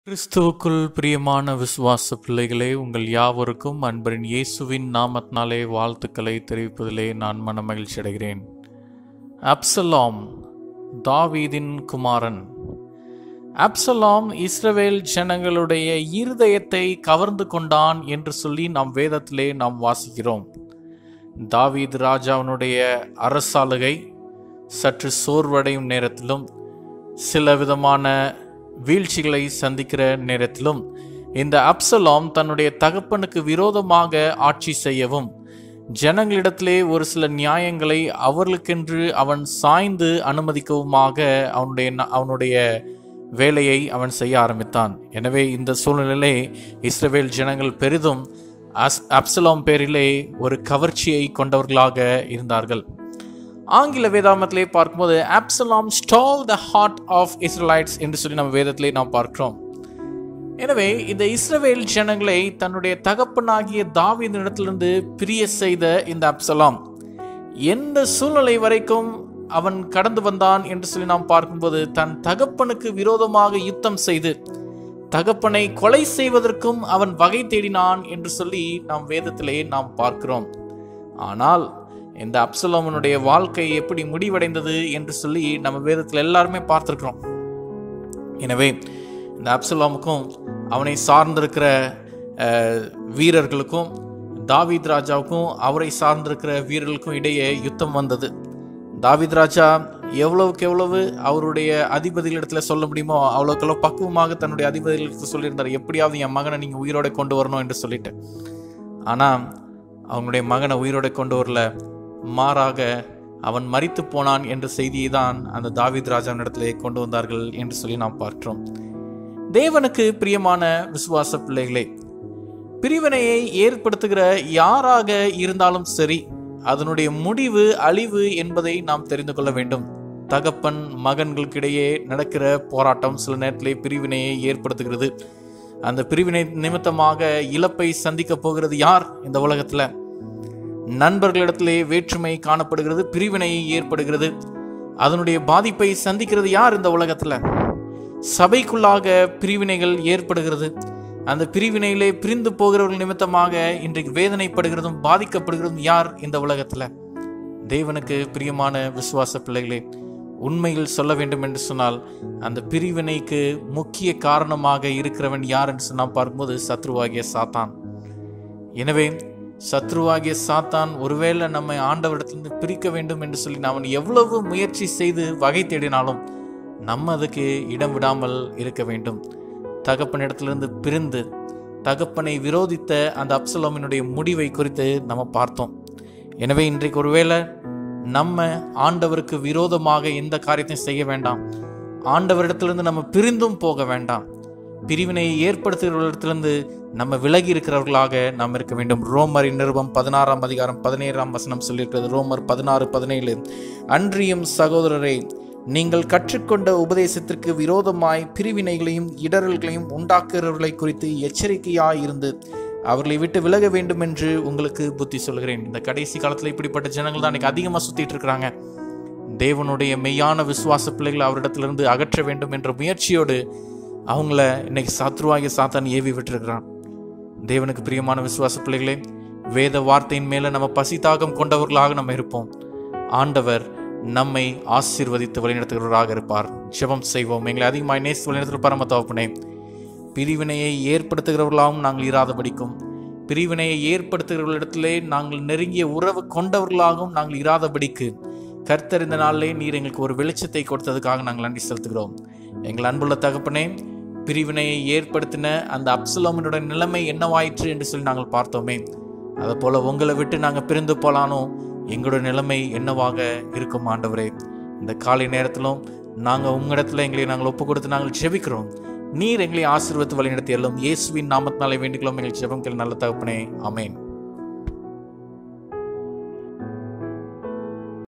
கிறிஸ்துவுக்குள் பிரியமான விசுவாச பிள்ளைகளே உங்கள் யாவருக்கும் அன்பரின் இயேசுவின் நாமத்தினாலே வாழ்த்துக்களை தெரிவிப்பதிலே நான் மனமகிழ்ச்சி அடைகிறேன் அப்சலாம் தாவீதின் குமாரன் அப்சலாம் இஸ்ரவேல் ஜனங்களுடைய இருதயத்தை கவர்ந்து கொண்டான் என்று சொல்லி நாம் வேதத்திலே நாம் வாசிக்கிறோம் தாவீது ராஜாவினுடைய அரசாளுகை சற்று சோர்வடையும் நேரத்திலும் சில விதமான வீழ்ச்சிகளை சந்திக்கிற நேரத்திலும் இந்த அப்சலாம் தன்னுடைய தகப்பனுக்கு விரோதமாக ஆட்சி செய்யவும் ஜனங்களிடத்திலே ஒரு சில நியாயங்களை அவர்களுக்கென்று அவன் சாய்ந்து அனுமதிக்கவுமாக அவனுடைய அவனுடைய வேலையை அவன் செய்ய ஆரம்பித்தான் எனவே இந்த சூழ்நிலையிலே இஸ்ரவேல் ஜனங்கள் பெரிதும் அஸ் அப்சலாம் பேரிலே ஒரு கவர்ச்சியை கொண்டவர்களாக இருந்தார்கள் ஆங்கில வேதாமத்திலே பார்க்கும்போது Absalom stole the heart of Israelites என்று சொல்லி நம்ம வேதத்திலே நாம் பார்க்கிறோம் எனவே இந்த இஸ்ரவேல் ஜனங்களை தன்னுடைய தகப்பனாகிய தாவீது இடத்திலிருந்து பிரிய செய்த இந்த அப்சலாம் எந்த சூழ்நிலை வரைக்கும் அவன் கடந்து வந்தான் என்று சொல்லி நாம் பார்க்கும்போது தன் தகப்பனுக்கு விரோதமாக யுத்தம் செய்து தகப்பனை கொலை செய்வதற்கும் அவன் வகை தேடினான் என்று சொல்லி நாம் வேதத்திலே நாம் பார்க்கிறோம் ஆனால் இந்த அப்சலோமனுடைய வாழ்க்கை எப்படி முடிவடைந்தது என்று சொல்லி நம்ம வேதத்தில் எல்லாருமே பார்த்துருக்குறோம் எனவே இந்த அப்சலோமுக்கும் அவனை சார்ந்திருக்கிற அஹ், வீரர்களுக்கும் தாவீத் ராஜாவுக்கும் அவரை சார்ந்திருக்கிற வீரர்களுக்கும் இடையே யுத்தம் வந்தது தாவீத் ராஜா எவ்வளவுக்கு எவ்வளவு அவருடைய அதிபதிகளிடத்துல சொல்ல முடியுமோ அவ்வளோக்கு எவ்வளோ பக்குவமாக தன்னுடைய அதிபதிகளிடத்தில் சொல்லியிருந்தார் எப்படியாவது என் மகனை நீங்கள் உயிரோட கொண்டு வரணும் என்று சொல்லிட்டு ஆனால் அவங்களுடைய மகனை உயிரோட கொண்டு வரல மாறாக அவன் மரித்து போனான் என்ற செய்தியை தான் அந்த தாவீத் ராஜாவினிடத்திலே கொண்டு வந்தார்கள் என்று சொல்லி நாம் பார்க்கிறோம் தேவனுக்கு பிரியமான விசுவாச பிள்ளைகளே பிரிவினையை ஏற்படுத்துகிற யாராக இருந்தாலும் சரி அதனுடைய முடிவு அழிவு என்பதை நாம் தெரிந்து கொள்ள வேண்டும் தகப்பன் மகன்களுக்கிடையே நடக்கிற போராட்டம் சில நேரத்திலே பிரிவினையை ஏற்படுத்துகிறது அந்த பிரிவினை நிமித்தமாக இழப்பை சந்திக்க போகிறது யார் இந்த உலகத்துல நண்பர்களிடத்திலே வேற்றுமை காணப்படுகிறது பிரிவினை ஏற்படுகிறது அதனுடைய பாதிப்பை சந்திக்கிறது யார் இந்த உலகத்துல சபைக்குள்ளாக பிரிவினைகள் ஏற்படுகிறது அந்த பிரிவினையிலே பிரிந்து போகிறவர்கள் நிமித்தமாக இன்றைக்கு வேதனைப்படுகிறதும் பாதிக்கப்படுகிறதும் யார் இந்த உலகத்துல தேவனுக்கு பிரியமான விசுவாச பிள்ளைகளே உண்மையில் சொல்ல வேண்டும் என்று சொன்னால் அந்த பிரிவினைக்கு முக்கிய காரணமாக இருக்கிறவன் யார் என்று சொன்னால் பார்க்கும்போது சத்ருவாகிய சாத்தான் எனவே சத்ருவாகிய சாத்தான் ஒருவேளை நம்மை ஆண்டவரிடத்திலிருந்து பிரிக்க வேண்டும் என்று சொல்லி நாம் எவ்வளவு முயற்சி செய்து வகை தேடினாலும் நம்ம அதுக்கு இடம் விடாமல் இருக்க வேண்டும் தகப்பனிடத்திலிருந்து பிரிந்து தகப்பனை விரோதித்த அந்த அப்சலோமினுடைய முடிவை குறித்து நம்ம பார்த்தோம் எனவே இன்றைக்கு ஒருவேளை நம்ம ஆண்டவருக்கு விரோதமாக எந்த காரியத்தையும் செய்ய வேண்டாம் ஆண்டவரிடத்திலிருந்து நம்ம பிரிந்தும் போக வேண்டாம் பிரிவினையை ஏற்படுத்துகிறவர்களிடத்திலிருந்து நம்ம விலகி இருக்கிறவர்களாக நாம் இருக்க வேண்டும் ரோமரின் நிருபம் பதினாறாம் அதிகாரம் பதினேழாம் வசனம் சொல்லியிருக்கிறது ரோமர் பதினாறு பதினேழு அன்றியும் சகோதரரே நீங்கள் கற்றுக்கொண்ட உபதேசத்திற்கு விரோதமாய் பிரிவினைகளையும் இடரல்களையும் உண்டாக்குகிறவர்களை குறித்து எச்சரிக்கையாய் இருந்து அவர்களை விட்டு விலக வேண்டும் என்று உங்களுக்கு புத்தி சொல்கிறேன் இந்த கடைசி காலத்தில் இப்படிப்பட்ட ஜனங்கள் தான் இன்னைக்கு அதிகமாக சுத்திட்டு இருக்கிறாங்க தேவனுடைய மெய்யான விசுவாச பிள்ளைகளை அவரிடத்திலிருந்து அகற்ற வேண்டும் என்ற முயற்சியோடு அவங்கள இன்னைக்கு சத்ருவாகிய சாத்தான் ஏவி விட்டுருக்கிறான் தேவனுக்கு பிரியமான விசுவாச பிள்ளைகளே வேத வார்த்தையின் மேல நம்ம பசி தாகம் கொண்டவர்களாக நம்ம இருப்போம் ஆண்டவர் நம்மை ஆசீர்வதித்து வழிநடத்துகிறவராக இருப்பார் ஜெபம் செய்வோம் எங்களை அதிகமாக நேசி வழிநடத்துகிற பரம தகப்பனே பிரிவினையை ஏற்படுத்துகிறவர்களாகவும் நாங்கள் இராதபடிக்கும் பிரிவினையை ஏற்படுத்துகிறவர்களிடத்திலே நாங்கள் நெருங்கிய உறவு கொண்டவர்களாகவும் நாங்கள் இராதபடிக்கு கர்த்தர் இந்த நாளிலே நீர் எங்களுக்கு ஒரு வெளிச்சத்தை கொடுத்ததுக்காக நாங்கள் நன்றி செலுத்துகிறோம் எங்கள் அன்புள்ள தகப்பனே பிரிவினையை ஏற்படுத்தின அந்த அப்சலோமினுடைய நிலைமை என்னவாயிற்று என்று சொல்லி நாங்கள் பார்த்தோமே அதை போல உங்களை விட்டு நாங்கள் பிரிந்து போலானோ எங்களோட நிலைமை என்னவாக இருக்கும் ஆண்டவரே இந்த காலை நேரத்திலும் நாங்கள் உங்களிடத்துல எங்களை நாங்கள் ஒப்பு கொடுத்து நாங்கள் ஜெபிக்கிறோம் நீர் எங்களை ஆசீர்வத்து வழிநடத்தி எல்லாம் இயேசுவின் நாமத்தினாலே வேண்டிக்கிறோம் எங்கள் ஜெபம் கேள் நல்ல தகப்பனே ஆமென்